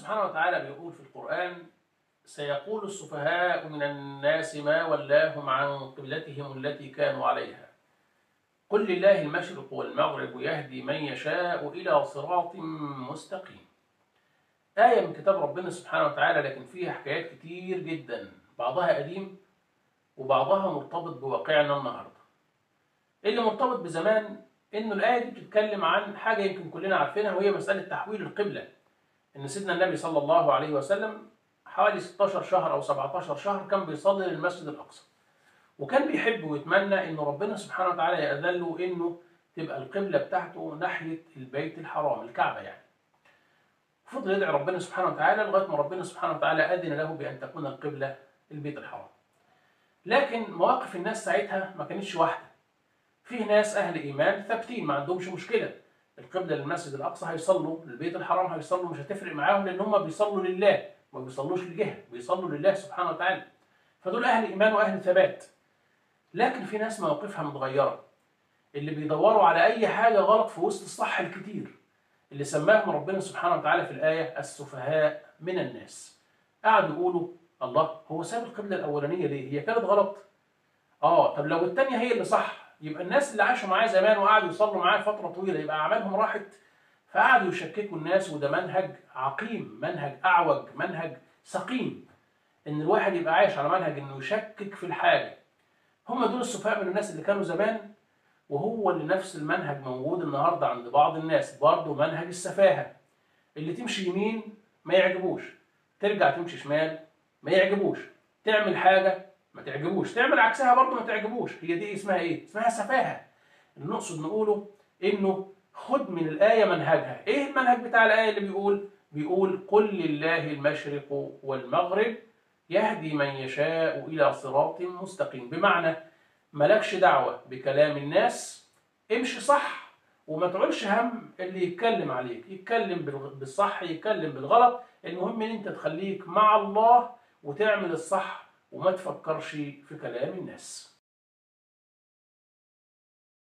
سبحانه وتعالى بيقول في القرآن سيقول السفهاء من الناس ما ولاهم عن قبلتهم التي كانوا عليها قل لله المشرق والمغرب يهدي من يشاء إلى صراط مستقيم آية من كتاب ربنا سبحانه وتعالى لكن فيها حكايات كتير جدا بعضها قديم وبعضها مرتبط بواقعنا النهارده اللي مرتبط بزمان انه الايه دي بتتكلم عن حاجه يمكن كلنا عارفينها وهي مساله تحويل القبله ان سيدنا النبي صلى الله عليه وسلم حوالي 16 شهر او 17 شهر كان بيصلي للمسجد الاقصى وكان بيحب ويتمنى ان ربنا سبحانه وتعالى يأذن له انه تبقى القبله بتاعته ناحيه البيت الحرام الكعبه يعني فضل يدعي ربنا سبحانه وتعالى لغايه ما ربنا سبحانه وتعالى اذن له بان تكون القبله البيت الحرام لكن مواقف الناس ساعتها ما كانتش واحده فيه ناس اهل ايمان ثابتين ما عندهمش مشكله القبله للمسجد الاقصى هيصلوا للبيت الحرام هيصلوا مش هتفرق معاهم لان هم بيصلوا لله ما بيصلوش لجهه بيصلوا لله سبحانه وتعالى فدول اهل ايمان واهل ثبات لكن في ناس مواقفها متغيره اللي بيدوروا على اي حاجه غلط في وسط الصح الكتير اللي سماهم ربنا سبحانه وتعالى في الايه السفهاء من الناس قعدوا يقولوا الله هو ساب القبله الاولانيه ليه هي كانت غلط اه طب لو الثانيه هي اللي صح يبقى الناس اللي عاشوا معاه زمان وقعدوا يصلوا معاه فتره طويله يبقى اعمالهم راحت فقعدوا يشككوا الناس وده منهج عقيم منهج اعوج منهج سقيم ان الواحد يبقى عايش على منهج انه يشكك في الحاجه هم دول السفهاء من الناس اللي كانوا زمان وهو اللي نفس المنهج موجود النهارده عند بعض الناس برضه منهج السفاهه اللي تمشي يمين ما يعجبوش ترجع تمشي شمال ما يعجبوش تعمل حاجه ما تعجبوش تعمل عكسها برضه ما تعجبوش هي دي اسمها ايه اسمها سفاهه اللي نقصد نقوله انه خد من الايه منهجها ايه المنهج بتاع الايه اللي بيقول بيقول قل لله المشرق والمغرب يهدي من يشاء الى صراط مستقيم بمعنى مالكش دعوه بكلام الناس امشي صح وما تعولش هم اللي يتكلم عليك يتكلم بالصح يتكلم بالغلط المهم ان انت تخليك مع الله وتعمل الصح وما تفكرش في كلام الناس